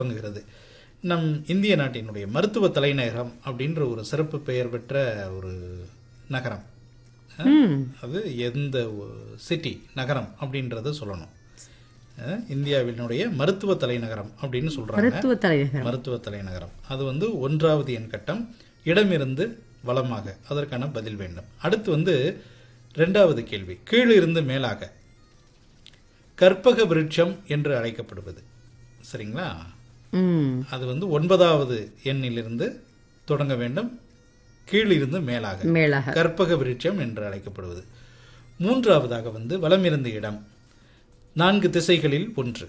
தொடங்குகிறது நம் இந்திய நாட்டினுடைய மருத்துவ தலைநகரம் அப்படின்ற ஒரு சிறப்பு பெயர் பெற்ற ஒரு நகரம் அஹ், அது எந்த சிட்டி நகரம் அப்படின்றத சொல்லணும் அஹ், இந்தியாவினுடைய மருத்துவ தலைநகரம் அப்படின்னு சொல்றாங்க மருத்துவ தலைநகரம் மருத்துவ தலைநகரம் அது வந்து ஒன்றாவது எண் கட்டம் இடமிருந்து வலமாக அதற்கான பதில் வேண்டும் அடுத்து வந்து ரெண்டாவது கேள்வி கீழிருந்து மேலாக கற்பக விருட்சம் என்று அழைக்கப்படுவது சரிங்களா ம் அது வந்து ஒன்பதாவது எண்ணிலிருந்து தொடங்க வேண்டும் கீழிருந்து மேலாக மேலாக கற்பக விருட்சம் என்று அழைக்கப்படுவது மூன்றாவதாக வந்து வலமிருந்து இடம் நான்கு திசைகளில் ஒன்று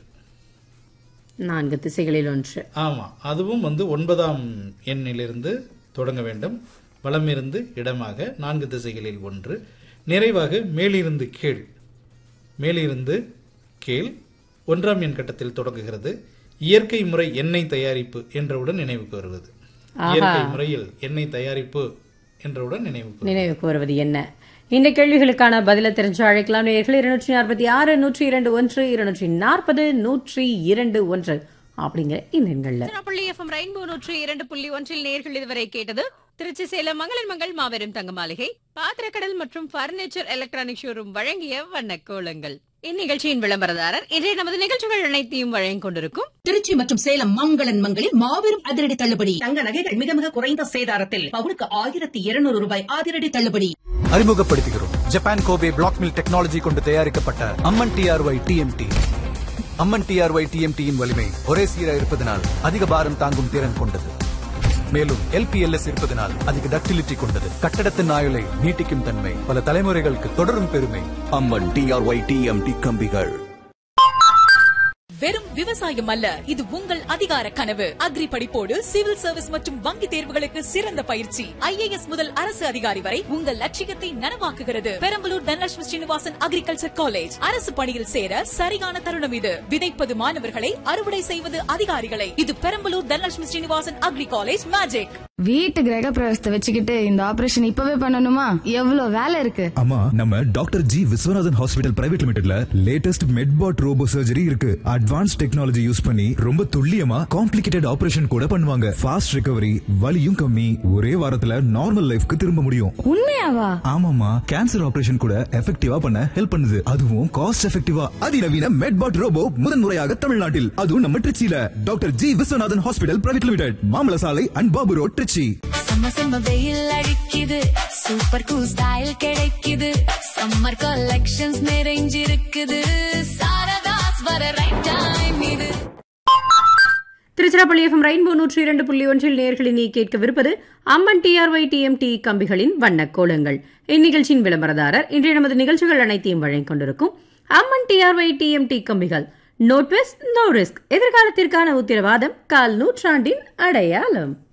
நான்கு திசைகளில் ஒன்று ஆமா அதுவும் வந்து ஒன்பதாம் எண்ணிலிருந்து தொடங்க வேண்டும் வலமிருந்து இடமாக நான்கு திசைகளில் ஒன்று நிறைவாக மேலிருந்து கீழ் மேலிருந்து கீழ் ஒன்றாம் எண் கட்டத்தில் தொடங்குகிறது இயற்கை முறை எண்ணெய் தயாரிப்பு என்றவுடன் நினைவுக்கு வருவது இயற்கை முறையில் எண்ணெய் தயாரிப்பு என்றவுடன் நினைவுக்கு வருவது. நினைவுக்கு வருவது என்ன இந்த கேள்விகளுக்கான பதிலை தெரிஞ்சு அழைக்கலாம் நேயர்கள் இருநூற்றி நாற்பத்தி ஆறு நூற்றி இரண்டு ஒன்று இருநூற்றி நாற்பது நூற்றி இரண்டு ஒன்று அப்படிங்கிற இந்த எண்கள்ல திருச்சிராப்பள்ளி எஃப்எம் ரெயின்போ நூற்றி இரண்டு புள்ளி ஒன்றில் நேர்கள் இதுவரை கேட்டது திருச்சி சேலம் மங்களன் மங்கள் மாபெரும் தங்க மாளிகை பாத்திரக்கடல் மற்றும் பர்னிச்சர் எலக்ட்ரானிக் ஷோரூம் வழங்கிய வண்ணக்கோலங்கள் இந்நிகழ்ச்சியின் விளம்பரதாரர் இன்றைய நமது நிகழ்ச்சிகள் அனைத்தையும் வழங்கிக் கொண்டிருக்கும் திருச்சி மற்றும் சேலம் மங்களன் மங்களில் மாபெரும் அதிரடி தள்ளுபடி தங்க நகைகள் மிக மிக குறைந்த சேதாரத்தில் பவுனுக்கு ஆயிரத்தி இருநூறு ரூபாய் அதிரடி தள்ளுபடி அறிமுகப்படுத்துகிறோம் Japan Kobe black mill technology கொண்டு தயாரிக்கப்பட்ட Amman TRY TMT Amman TRY டிஎம்டியின் வலிமை ஒரே சீராக இருப்பதனால் அதிக பாரம் தாங்கும் திறன் கொண்டது மேலும் எல்பிஎல்எஸ் இருப்பதனால் அதிக டக்டிலிட்டி கொண்டது கட்டடத்தின் ஆயுளை நீட்டிக்கும் தன்மை பல தலைமுறைகளுக்கு தொடரும் பெருமை அம்மன் டிஆர்ஒய் டிஎம்டி கம்பிகள் வெறும் விவசாயம் அல்ல இது உங்கள் அதிகார கனவு அக்ரி படிப்போடு சிவில் சர்வீஸ் மற்றும் வங்கி தேர்வுகளுக்கு சிறந்த பயிற்சி ஐஏஎஸ் முதல் அரசு அதிகாரி வரை உங்கள் லட்சியத்தை நனவாக்குகிறது பெரம்பலூர் தனலட்சுமி ஸ்ரீனிவாசன் அக்ரிகல்ச்சர் காலேஜ் அரசு பணியில் சேர சரியான தருணம் இது விதைப்பது மாணவர்களை அறுவடை செய்வது அதிகாரிகளை இது Perambalur Dhanalakshmi Srinivasan agri college magic வீட்டு கிரக பிரவேசத்தை வச்சுக்கிட்டு இந்த ஆபரேஷன் இப்பவே பண்ணணுமா எவ்வளவு வேலை இருக்கு ஆமா நம்ம doctor G Viswanathan hospital private லிமிடெட்ல லேட்டஸ்ட் மெட்பாட் ரோபோ சர்ஜரி இருக்கு அட்வான்ஸ் டெக்னாலஜி யூஸ் பண்ணி ரொம்ப துல்லியமா காம்ப்ளிகேட்டட் ஆபரேஷன் கூட பண்ணுவாங்க ஃபாஸ்ட் ரிகவரி வலியும் கம்மி ஒரே வாரத்துல நார்மல் லைஃப்க்கு திரும்ப முடியும் உண்மையாவா ஆமாமா கேன்சர் ஆபரேஷன் கூட எஃபெக்டிவா பண்ண ஹெல்ப் பண்ணுது அதுவும் காஸ்ட் எஃபெக்டிவா அதிநவீன மெட்பாட் ரோபோ முதன்முறையாக தமிழ்நாட்டில் அதுவும் நம்ம திருச்சியில doctor G Viswanathan hospital private limited மாமல சாலை அண்ட் பாபு ரோட் திருச்சி செம்ம செம்ம வெயில் அடிக்குது சூப்பர் கூல் ஸ்டைல் கிடைக்குது சம்மர் கலெக்ஷன்ஸ் நிறைஞ்சிருக்குது சாரதாஸ் வர ரைட் டைம் இது திருச்சிராப்பள்ளி எஃப்எம் ரெயின்போ நூற்றி இரண்டு புள்ளி ஒன்றில் நேர்களை நீ கேட்கவிருப்பது அம்மன் டிஆர்ஒய் டிஎம்டி கம்பிகளின் வண்ணக்கோலங்கள் இந்நிகழ்ச்சியின் விளம்பரதாரர் இன்றைய நமது நிகழ்ச்சிகள் அனைத்தையும் வழங்கிக் கொண்டிருக்கும் அம்மன் டிஆர்ஒய் டிஎம்டி கம்பிகள் நோ ட்விஸ்ட் நோ ரிஸ்க் எதிர்காலத்திற்கான உத்தரவாதம் கால் நூற்றாண்டின் அடையாளம்